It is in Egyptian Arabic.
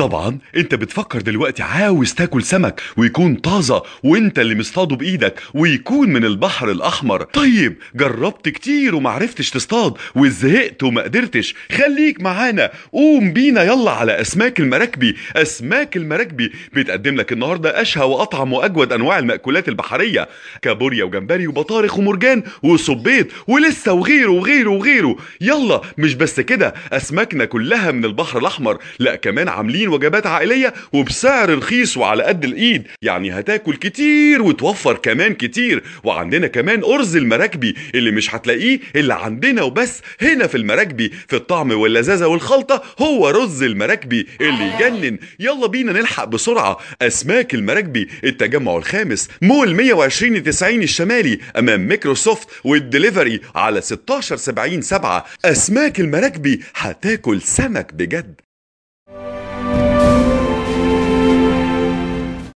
طبعا انت بتفكر دلوقتي عاوز تاكل سمك ويكون طازة وانت اللي مصطاده بايدك ويكون من البحر الاحمر طيب جربت كتير ومعرفتش تصطاد وزهقت وما قدرتش خليك معانا قوم بينا يلا على اسماك المراكبي اسماك المراكبي بتقدم لك النهارده اشهى واطعم واجود انواع المأكولات البحرية كابوريا وجمبري وبطارخ ومرجان وصبيط ولسه وغيره وغيره وغيره يلا مش بس كده اسماكنا كلها من البحر الاحمر لا كمان عاملين وجبات عائليه وبسعر رخيص وعلى قد الايد يعني هتاكل كتير وتوفر كمان كتير وعندنا كمان ارز المراكبي اللي مش هتلاقيه الا عندنا وبس هنا في المراكبي في الطعم واللذاذه والخلطه هو رز المراكبي اللي يجنن يلا بينا نلحق بسرعه اسماك المراكبي التجمع الخامس مول 120 90 الشمالي امام ميكروسوفت والدليفري على 16 70 7 اسماك المراكبي هتاكل سمك بجد